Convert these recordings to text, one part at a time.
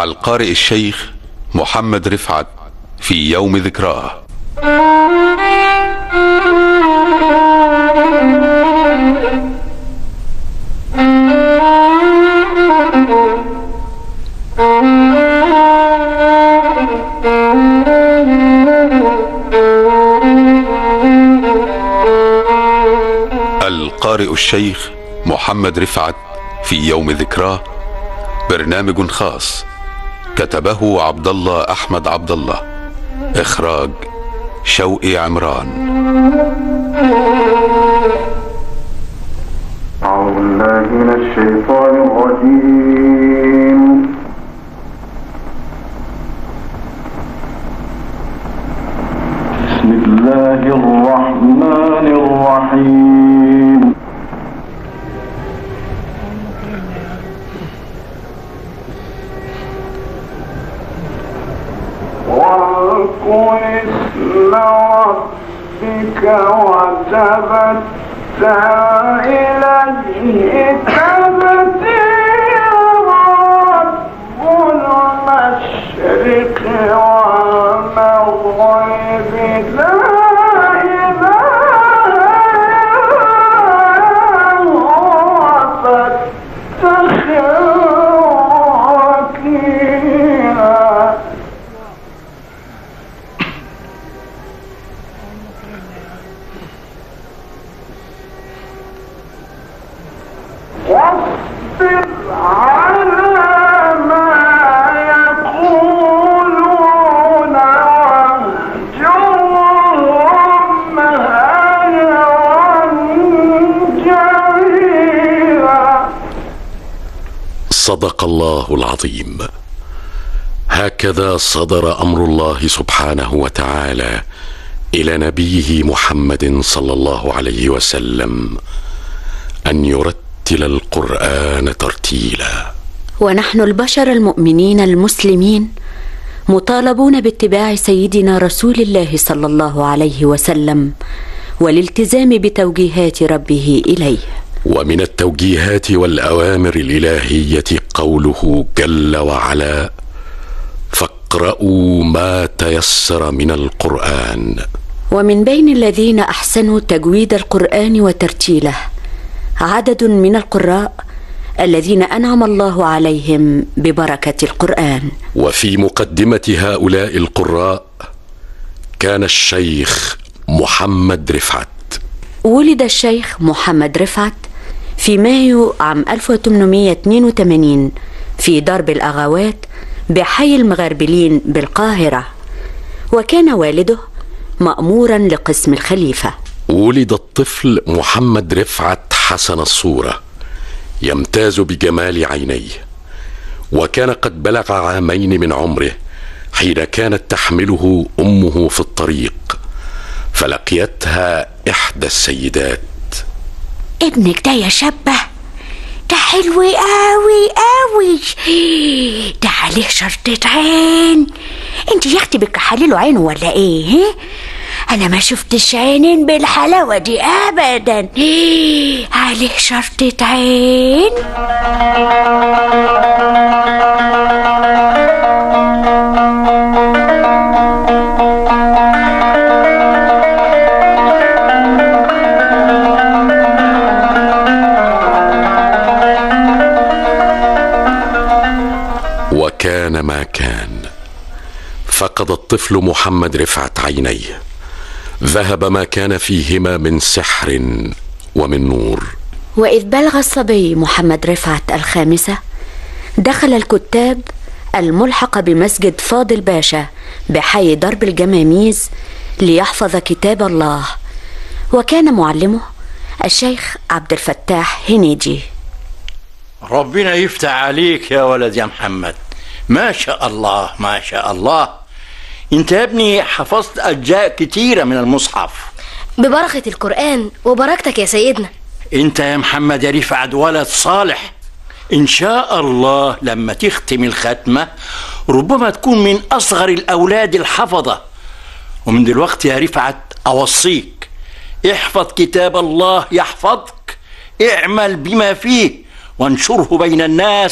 القارئ الشيخ محمد رفعت في يوم ذكراه القارئ الشيخ محمد رفعت في يوم ذكراه برنامج خاص كتبه عبد الله احمد عبد الله اخراج شوقي عمران أعوذ بالله من الشيطان الرجيم بسم الله الرحمن الرحيم واذكر اسم ربك وتبتل إليه تبتيرا رب المشرق والمغرب لا إله إلا هو فاتخذه وكيلا واصبر على ما يقولون واهجرهم هجرا جميلا صدق الله العظيم هكذا صدر امر الله سبحانه وتعالى الى نبيه محمد صلى الله عليه وسلم ان يرتل القران ترتيلا ونحن البشر المؤمنين المسلمين مطالبون باتباع سيدنا رسول الله صلى الله عليه وسلم والالتزام بتوجيهات ربه اليه ومن التوجيهات والاوامر الالهيه قوله جل وعلا فاقرأوا ما تيسر من القرآن ومن بين الذين احسنوا تجويد القران وترتيله عدد من القراء الذين انعم الله عليهم ببركه القران وفي مقدمة هؤلاء القراء كان الشيخ محمد رفعت ولد الشيخ محمد رفعت في مايو عام 1882 في درب الأغوات بحي المغربلين بالقاهرة وكان والده مأمورا لقسم الخليفة ولد الطفل محمد رفعت حسن الصورة يمتاز بجمال عينيه وكان قد بلغ عامين من عمره حين كانت تحمله امه في الطريق فلقيتها احدى السيدات ابنك ده يا شابة ده حلو قوي قوي ده عليه شرطة عين انت يا اختي بتكحلي عينه ولا ايه ها؟ انا ما شفتش عينين بالحلاوة دي ابدا عليه شرطة عين وكان ما كان فقد الطفل محمد رفعت عينيه ذهب ما كان فيهما من سحر ومن نور وإذ بلغ الصبي محمد رفعت الخامسة دخل الكتاب الملحق بمسجد فاضل باشا بحي درب الجماميز ليحفظ كتاب الله وكان معلمه الشيخ عبد الفتاح هنيدي ربنا يفتح عليك يا ولد يا محمد ما شاء الله ما شاء الله انت يا ابني حفظت اجزاء كتيره من المصحف ببركة القرآن وبركتك يا سيدنا انت يا محمد يا رفعت ولد صالح ان شاء الله لما تختم الختمه ربما تكون من اصغر الاولاد الحفظه ومن دلوقتي يا رفعت اوصيك احفظ كتاب الله يحفظك اعمل بما فيه وانشره بين الناس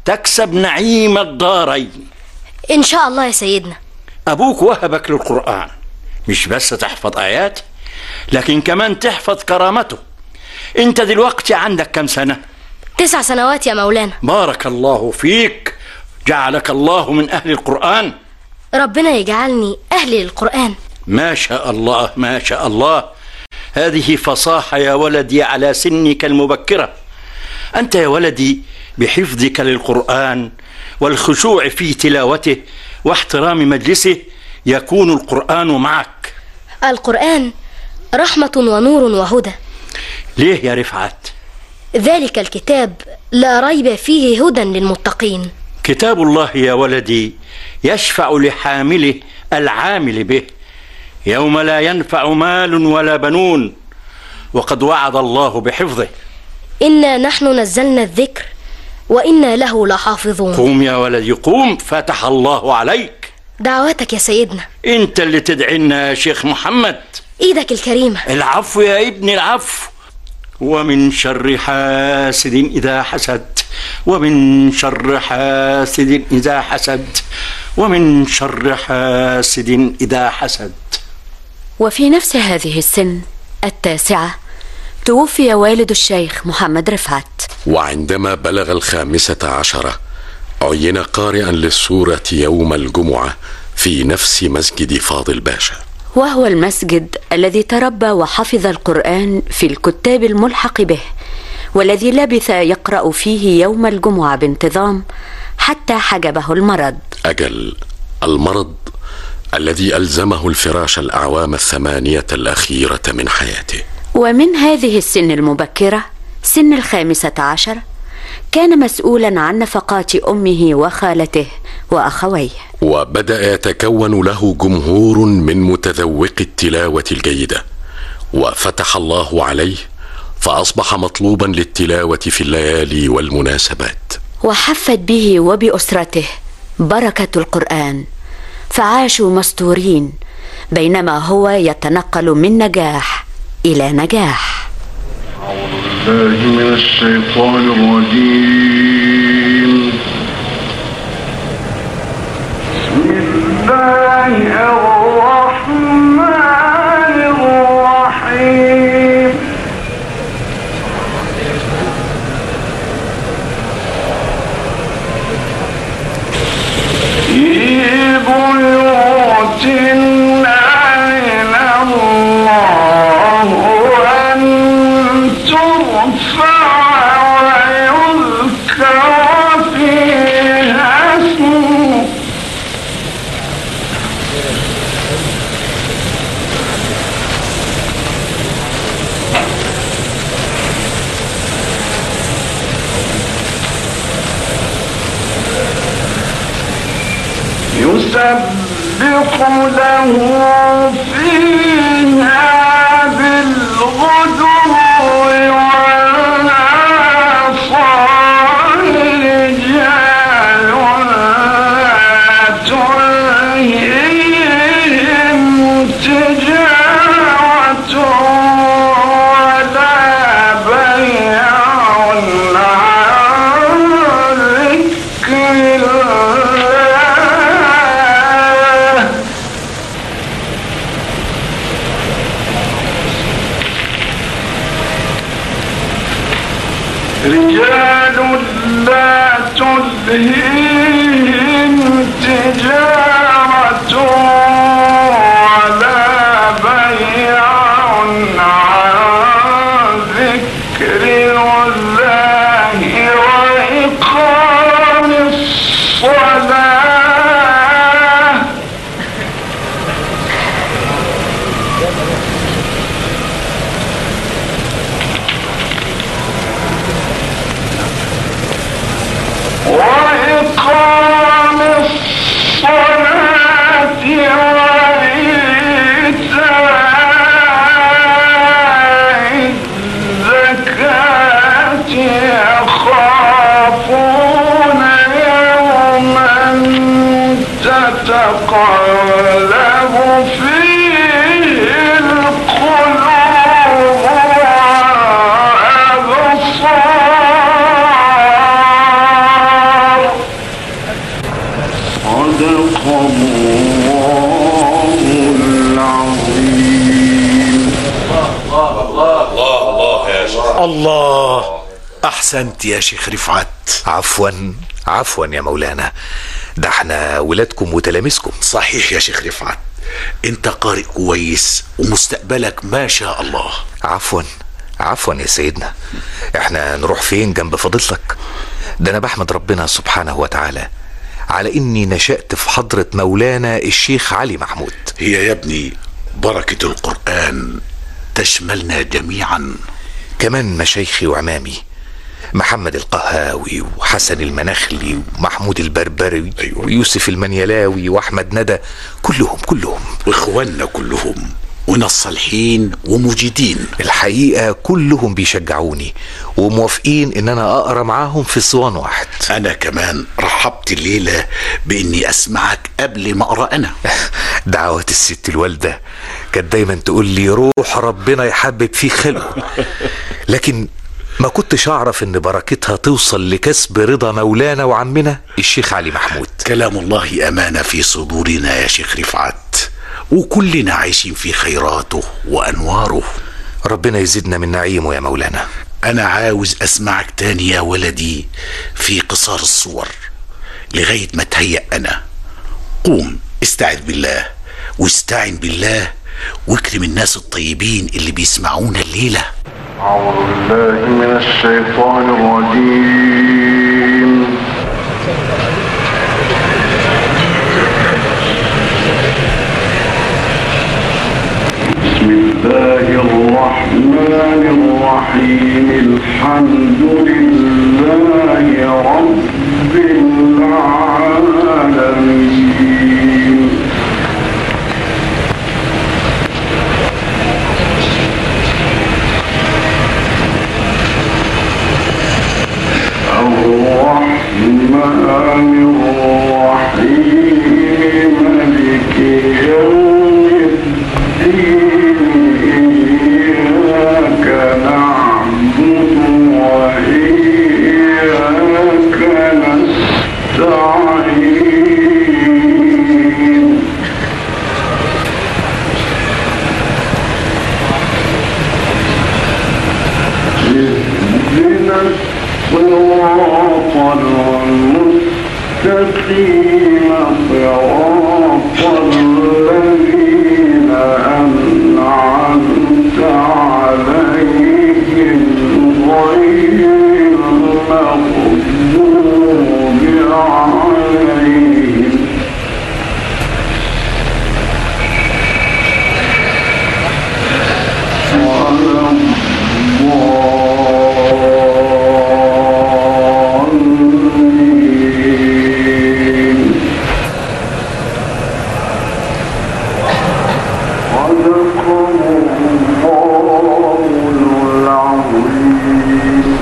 تكسب نعيم الدارين إن شاء الله يا سيدنا أبوك وهبك للقرآن مش بس تحفظ آيات لكن كمان تحفظ كرامته أنت دلوقتي عندك كم سنة؟ تسع سنوات يا مولانا بارك الله فيك جعلك الله من أهل القرآن ربنا يجعلني أهل للقرآن ما شاء الله ما شاء الله هذه فصاحة يا ولدي على سنك المبكرة أنت يا ولدي بحفظك للقرآن والخشوع في تلاوته واحترام مجلسه يكون القرآن معك القرآن رحمة ونور وهدى ليه يا رفعت ذلك الكتاب لا ريب فيه هدى للمتقين كتاب الله يا ولدي يشفع لحامله العامل به يوم لا ينفع مال ولا بنون وقد وعد الله بحفظه إنا نحن نزلنا الذكر وإنا له لحافظون قوم يا ولدي قوم فتح الله عليك دعواتك يا سيدنا انت اللي تدعينا يا شيخ محمد إيدك الكريمة العفو يا ابني العفو ومن شر حاسد إذا حسد ومن شر حاسد إذا حسد ومن شر حاسد إذا حسد وفي نفس هذه السن التاسعة توفي والد الشيخ محمد رفعت وعندما بلغ الخامسة عشرة عين قارئا للسورة يوم الجمعة في نفس مسجد فاضل باشا وهو المسجد الذي تربى وحفظ القرآن في الكتاب الملحق به والذي لبث يقرأ فيه يوم الجمعة بانتظام حتى حجبه المرض أجل المرض الذي ألزمه الفراش الأعوام الثمانية الأخيرة من حياته ومن هذه السن المبكرة سن الخامسة عشر كان مسؤولا عن نفقات أمه وخالته وأخويه وبدأ يتكون له جمهور من متذوق التلاوة الجيدة وفتح الله عليه فأصبح مطلوبا للتلاوة في الليالي والمناسبات وحفت به وبأسرته بركة القرآن فعاشوا مستورين بينما هو يتنقل من نجاح إلى نجاح الله من الشيطان الرجيم بسم الله الرحمن الرحيم في بيوت أذن الله أن ترفع ويذكر فيها اسمه يسبح له فيها بالغدو والآصال رجال لا تلهيهم تجارة ولا بيع عن ذكر الله رجال لا تلهيهم تجارة ولا بيع عن ذكر الله وإقام الصلاة وإقام الصلاة الله احسنت يا شيخ رفعت عفوا عفوا يا مولانا ده احنا ولادكم وتلاميذكم صحيح يا شيخ رفعت انت قارئ كويس ومستقبلك ما شاء الله عفوا عفوا يا سيدنا احنا نروح فين جنب فضيلتك ده انا بحمد ربنا سبحانه وتعالى على اني نشأت في حضرة مولانا الشيخ علي محمود هي يا ابني بركة القرآن تشملنا جميعا كمان مشايخي وعمامي محمد القهاوي وحسن المناخلي ومحمود البربري أيوة. ويوسف المنيلاوي واحمد ندى كلهم كلهم واخواننا كلهم وناس صالحين ومجيدين الحقيقة كلهم بيشجعوني وموافقين ان انا اقرا معاهم في صوان واحد انا كمان رحبت الليلة باني اسمعك قبل ما اقرا انا دعوات الست الوالدة كانت دايما تقول لي روح ربنا يحبب فيك خلقه لكن ما كنتش اعرف ان بركتها توصل لكسب رضا مولانا وعمنا الشيخ علي محمود كلام الله امانة في صدورنا يا شيخ رفعت وكلنا عايشين في خيراته وانواره ربنا يزيدنا من نعيمه يا مولانا انا عاوز اسمعك تاني يا ولدي في قصار الصور لغاية ما تهيأ انا قوم استعذ بالله واستعن بالله واكرم الناس الطيبين اللي بيسمعونا الليله أعوذ بالله من الشيطان الرجيم بسم الله الرحمن الرحيم الحمد لله رب العالمين الرحمن الرحيم مالك يوم الدين إياك نعبد وإياك نستعين اهدنا الصراط المستقيم صراط الذين أنعمت عليهم غير المغضوب عليهم ولا الضالين صدق الله العظيم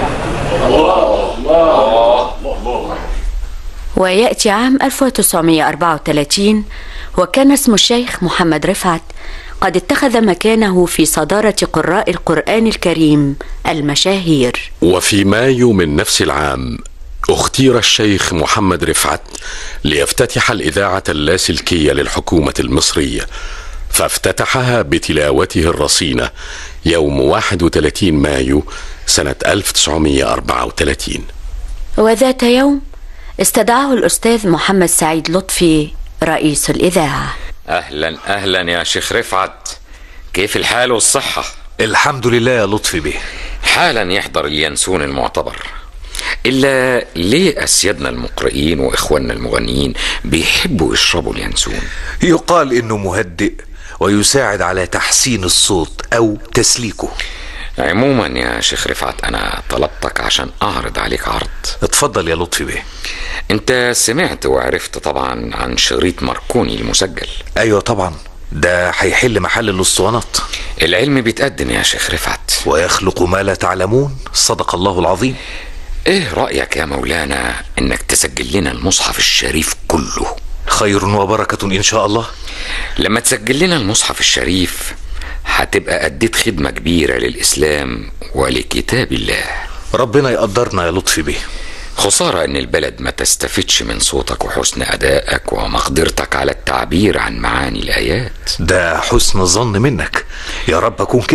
ويأتي عام 1934 وكان اسم الشيخ محمد رفعت قد اتخذ مكانه في صدارة قراء القرآن الكريم المشاهير وفي مايو من نفس العام اختير الشيخ محمد رفعت ليفتتح الإذاعة اللاسلكية للحكومة المصرية فافتتحها بتلاوته الرصينة يوم 31 مايو سنة 1934 وذات يوم استدعاه الأستاذ محمد سعيد لطفي رئيس الإذاعة اهلا اهلا يا شيخ رفعت كيف الحال والصحة الحمد لله يا لطفي بيه حالا يحضر اليانسون المعتبر إلا ليه أسيادنا المقرئين وإخواننا المغنيين بيحبوا يشربوا اليانسون يقال انه مهدئ ويساعد على تحسين الصوت او تسليكه عموما يا شيخ رفعت أنا طلبتك عشان أعرض عليك عرض اتفضل يا لطفي بيه أنت سمعت وعرفت طبعا عن شريط ماركوني المسجل ايوه طبعا ده هيحل محل الاسطوانات العلم بيتقدم يا شيخ رفعت ويخلق ما لا تعلمون صدق الله العظيم ايه رأيك يا مولانا انك تسجل لنا المصحف الشريف كله خير وبركة ان شاء الله لما تسجل لنا المصحف الشريف هتبقى أديت خدمة كبيرة للإسلام ولكتاب الله ربنا يقدرنا يا لطفي بيه خسارة إن البلد ما تستفدش من صوتك وحسن أدائك ومقدرتك على التعبير عن معاني الآيات ده حسن ظن منك يا رب اكون كده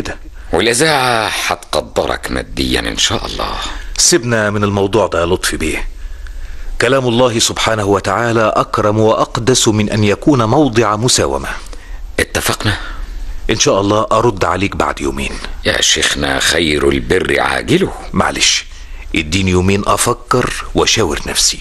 والإذاعة هتقدرك ماديا إن شاء الله سيبنا من الموضوع ده يا لطفي بيه كلام الله سبحانه وتعالى أكرم وأقدس من أن يكون موضع مساومة اتفقنا إن شاء الله أرد عليك بعد يومين يا شيخنا خير البر عاجله معلش اديني يومين أفكر وأشاور نفسي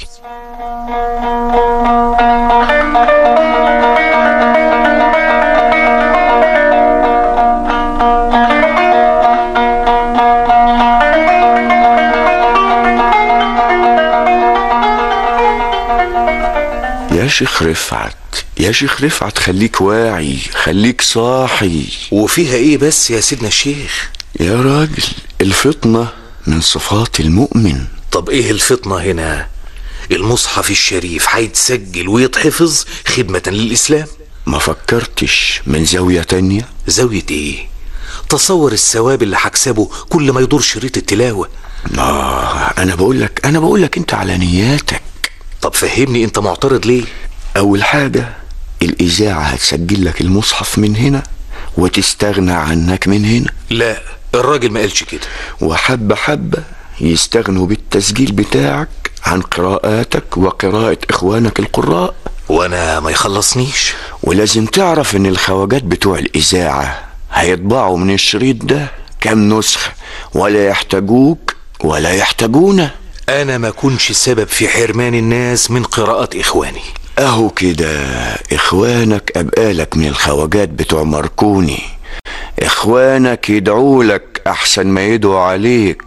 يا شيخ رفعت يا شيخ رفعت خليك واعي خليك صاحي وفيها ايه بس يا سيدنا الشيخ يا راجل الفطنة من صفات المؤمن طب ايه الفطنة هنا المصحف الشريف هيتسجل ويتحفظ خدمة للإسلام ما فكرتش من زاوية تانية زاوية ايه تصور الثواب اللي هكسبه كل ما يدور شريط التلاوة آه أنا بقولك أنا بقولك أنت على نياتك طب فهمني انت معترض ليه أول حاجة الإذاعة هتسجل لك المصحف من هنا وتستغنى عنك من هنا لا الراجل ما قالش كده وحبة حبة يستغنوا بالتسجيل بتاعك عن قراءاتك وقراءة إخوانك القراء وانا ما يخلصنيش ولازم تعرف ان الخواجات بتوع الإذاعة هيطبعوا من الشريط ده كام نسخة ولا يحتاجوك ولا يحتاجونا انا ما كنش سبب في حرمان الناس من قراءة اخواني اهو كده اخوانك ابقالك من الخواجات بتوع ماركوني اخوانك يدعوا لك احسن ما يدعوا عليك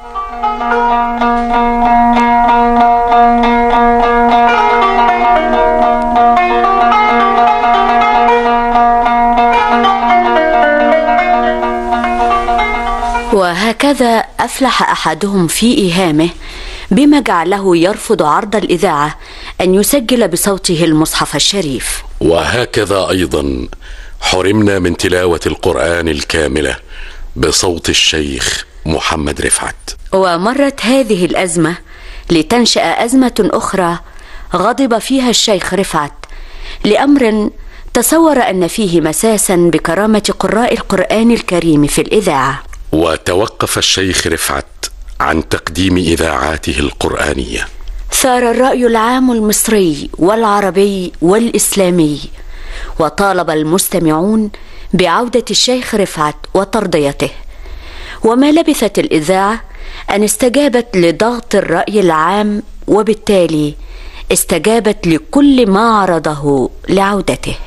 وهكذا افلح احدهم في ايهامه بما جعله يرفض عرض الاذاعه ان يسجل بصوته المصحف الشريف وهكذا ايضا حرمنا من تلاوه القران الكامله بصوت الشيخ محمد رفعت ومرت هذه الازمه لتنشا ازمه اخرى غضب فيها الشيخ رفعت لامر تصور ان فيه مساسا بكرامه قراء القران الكريم في الاذاعه وتوقف الشيخ رفعت عن تقديم اذاعاته القرانيه ثار الراي العام المصري والعربي والاسلامي وطالب المستمعون بعوده الشيخ رفعت وترضيته وما لبثت الاذاعه ان استجابت لضغط الراي العام وبالتالي استجابت لكل ما عرضه لعودته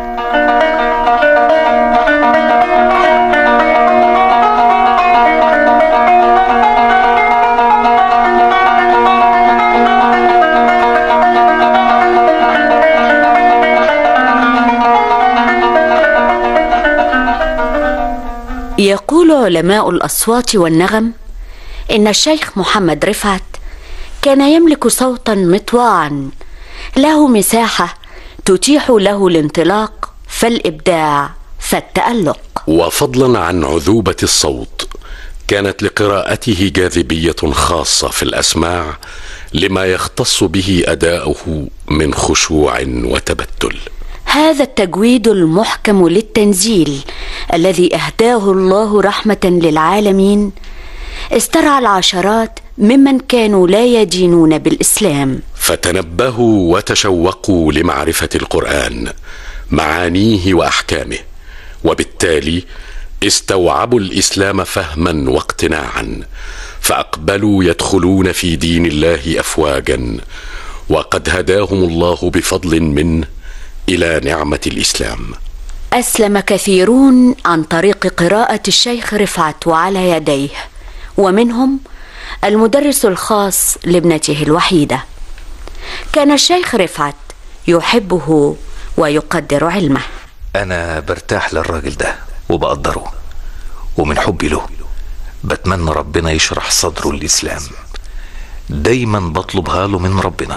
يقول علماء الاصوات والنغم ان الشيخ محمد رفعت كان يملك صوتا مطواعا له مساحه تتيح له الانطلاق فالابداع فالتالق وفضلا عن عذوبه الصوت كانت لقراءته جاذبيه خاصه في الاسماع لما يختص به اداؤه من خشوع وتبتل هذا التجويد المحكم للتنزيل الذي اهداه الله رحمه للعالمين استرعى العشرات ممن كانوا لا يدينون بالاسلام فتنبهوا وتشوقوا لمعرفه القران معانيه واحكامه وبالتالي استوعبوا الاسلام فهما واقتناعا فاقبلوا يدخلون في دين الله افواجا وقد هداهم الله بفضل منه الى نعمه الاسلام اسلم كثيرون عن طريق قراءه الشيخ رفعت وعلى يديه ومنهم المدرس الخاص لابنته الوحيده كان الشيخ رفعت يحبه ويقدر علمه انا برتاح للراجل ده وبقدره ومن حبي له بتمنى ربنا يشرح صدره الاسلام دايما بطلبها له من ربنا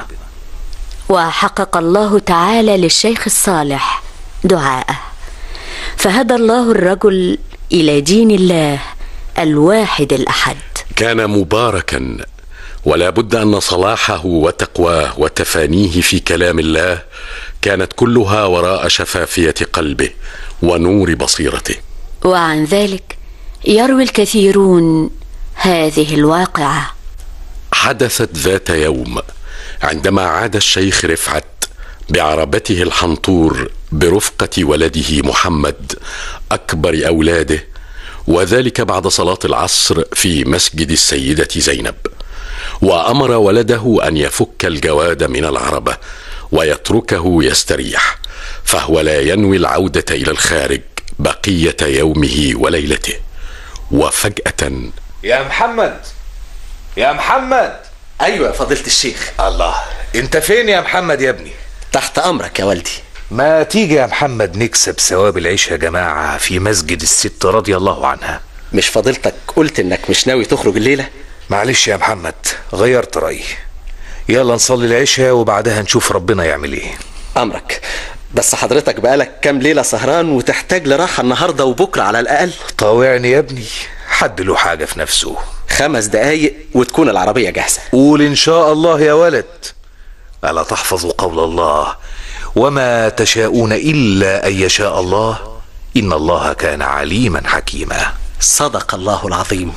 وحقق الله تعالى للشيخ الصالح دعاءه فهدى الله الرجل الى دين الله الواحد الاحد كان مباركا ولا بد ان صلاحه وتقواه وتفانيه في كلام الله كانت كلها وراء شفافيه قلبه ونور بصيرته وعن ذلك يروي الكثيرون هذه الواقعه حدثت ذات يوم عندما عاد الشيخ رفعت بعربته الحنطور برفقه ولده محمد اكبر اولاده وذلك بعد صلاه العصر في مسجد السيده زينب وامر ولده ان يفك الجواد من العربه ويتركه يستريح فهو لا ينوي العوده الى الخارج بقيه يومه وليلته وفجاه يا محمد يا محمد ايوه يا فضيله الشيخ الله انت فين يا محمد يا ابني تحت امرك يا والدي ما تيجي يا محمد نكسب ثواب العشاء يا جماعة في مسجد الست رضي الله عنها مش فضيلتك قلت انك مش ناوي تخرج الليله معلش يا محمد غيرت رأيي يلا نصلي العشاء وبعدها نشوف ربنا يعمل ايه امرك بس حضرتك بقالك كام ليله سهران وتحتاج لراحه النهارده وبكره على الاقل طاوعني يا ابني حد له حاجة في نفسه خمس دقايق وتكون العربيه جاهزه قول ان شاء الله يا ولد ألا تحفظوا قول الله وما تشاءون إلا أن يشاء الله إن الله كان عليما حكيما صدق الله العظيم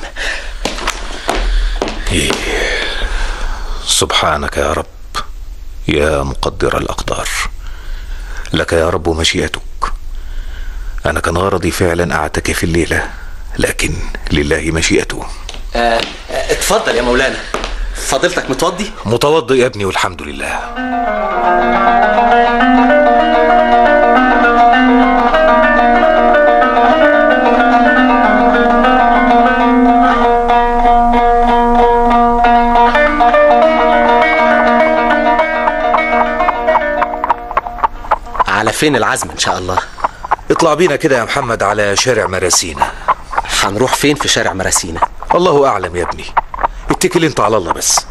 إيه. سبحانك يا رب يا مقدر الأقدار لك يا رب مشيئتك أنا كان غرضي فعلا أعتكف الليلة لكن لله مشيئته آه آه، اتفضل يا مولانا فضيلتك متوضي متوضئ يا ابني والحمد لله على فين العزم ان شاء الله اطلع بينا كده يا محمد على شارع مراسينا هنروح فين في شارع مراسينا الله أعلم يا ابني اتكل انت على الله بس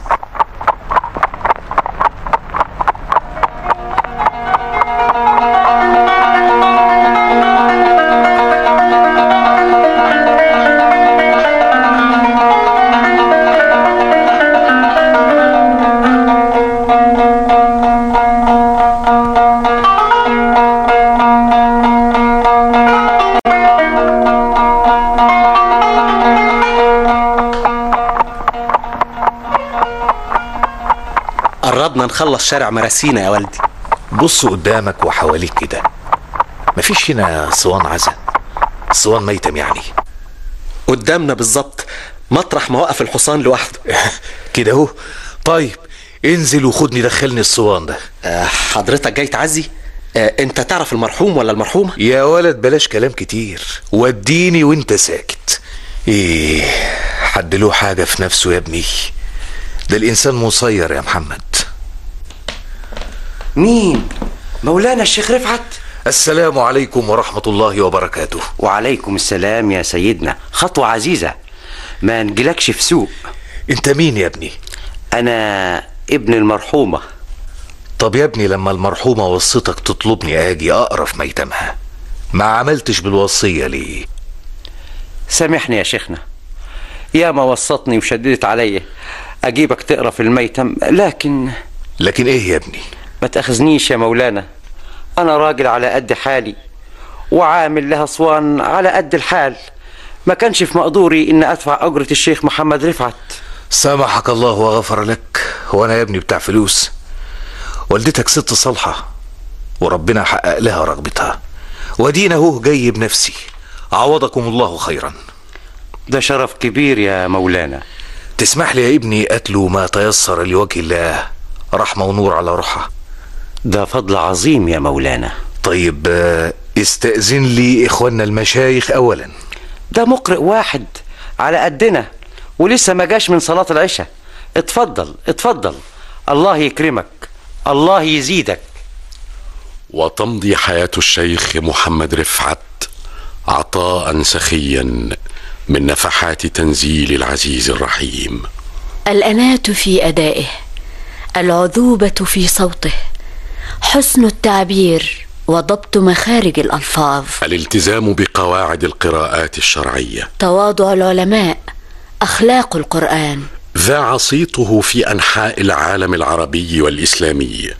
قربنا نخلص شارع مراسينا يا والدي بص قدامك وحواليك كده مفيش هنا صوان عزا صوان ميتم يعني قدامنا بالظبط مطرح مواقف الحصان لوحده كده اهو طيب انزل وخدني دخلني الصوان ده آه حضرتك جاي تعزي آه انت تعرف المرحوم ولا المرحومه يا ولد بلاش كلام كتير وديني وانت ساكت ايه حد له حاجة في نفسه يا ابني ده الانسان مسير يا محمد مين مولانا الشيخ رفعت السلام عليكم ورحمة الله وبركاته وعليكم السلام يا سيدنا خطوة عزيزة ما نجلكش في سوق انت مين يا ابني انا ابن المرحومة طب يا ابني لما المرحومة وصتك تطلبني اجي اقرا في ميتمها ما عملتش بالوصية ليه سامحني يا شيخنا يا ما وصتني وشددت عليا اجيبك تقرا في الميتم لكن لكن ايه يا ابني ما تاخذنيش يا مولانا انا راجل على قد حالي وعامل لها صوان على قد الحال ما كانش في مقدوري ان ادفع اجرة الشيخ محمد رفعت سامحك الله وغفر لك وانا يا ابني بتاع فلوس والدتك ست صالحة وربنا حقق لها رغبتها ودينا اهو جاي بنفسي عوضكم الله خيرا ده شرف كبير يا مولانا تسمح لي يا ابني اتلو ما تيسر لوجه الله رحمة ونور على روحها ده فضل عظيم يا مولانا طيب آه، استأذن لي إخواننا المشايخ أولا ده مقرئ واحد على قدنا ولسه ما جاش من صلاة العشاء اتفضل اتفضل الله يكرمك الله يزيدك وتمضي حياة الشيخ محمد رفعت عطاء سخيا من نفحات تنزيل العزيز الرحيم الأناة في أدائه العذوبة في صوته حسن التعبير وضبط مخارج الألفاظ الالتزام بقواعد القراءات الشرعية تواضع العلماء أخلاق القرآن ذاع صيته في انحاء العالم العربي والاسلامي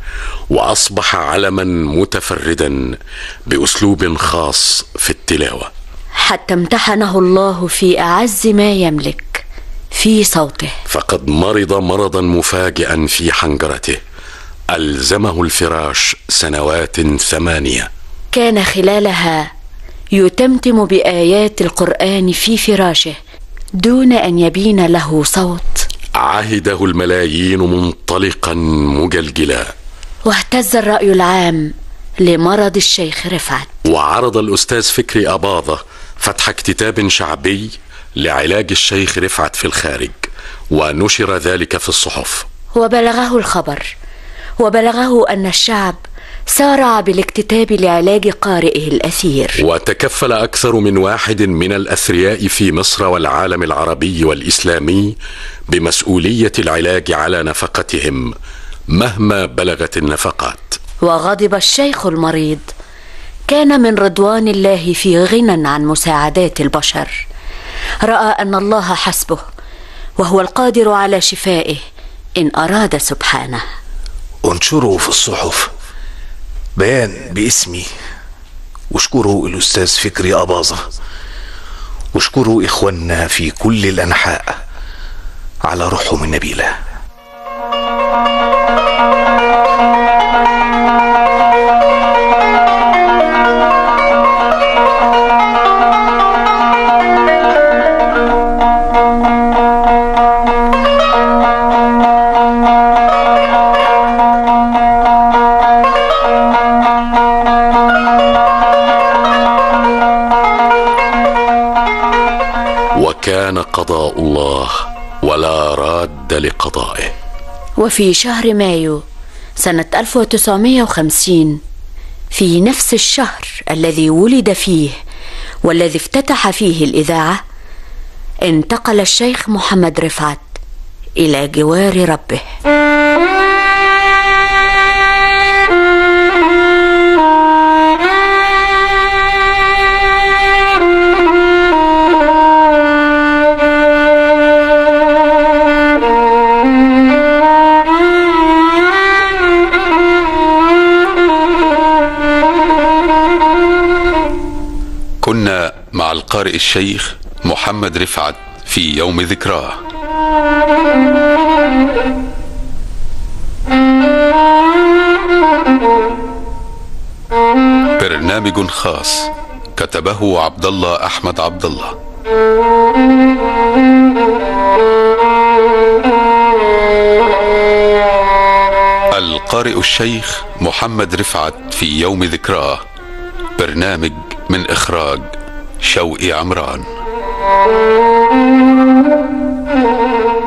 واصبح علما متفردا باسلوب خاص في التلاوه حتى امتحنه الله في اعز ما يملك في صوته فقد مرض مرضا مفاجئا في حنجرته الزمه الفراش سنوات ثمانيه كان خلالها يتمتم بايات القران في فراشه دون ان يبين له صوت عهده الملايين منطلقا مجلجلا واهتز الراي العام لمرض الشيخ رفعت وعرض الاستاذ فكري اباظه فتح كتاب شعبي لعلاج الشيخ رفعت في الخارج ونشر ذلك في الصحف وبلغه الخبر وبلغه ان الشعب سارع بالاكتتاب لعلاج قارئه الاثير وتكفل اكثر من واحد من الاثرياء في مصر والعالم العربي والاسلامي بمسؤوليه العلاج على نفقتهم مهما بلغت النفقات وغضب الشيخ المريض كان من رضوان الله في غنى عن مساعدات البشر راى ان الله حسبه وهو القادر على شفائه ان اراد سبحانه انشروا في الصحف بيان باسمي واشكروا الأستاذ فكري أباظة واشكروا إخواننا في كل الأنحاء على روحهم النبيلة وكان قضاء الله ولا راد لقضائه وفي شهر مايو سنة 1950 في نفس الشهر الذي ولد فيه والذي افتتح فيه الإذاعة انتقل الشيخ محمد رفعت إلى جوار ربه كنا مع القارئ الشيخ محمد رفعت في يوم ذكراه برنامج خاص كتبه عبد الله احمد عبد الله القارئ الشيخ محمد رفعت في يوم ذكراه برنامج من اخراج شوقي عمران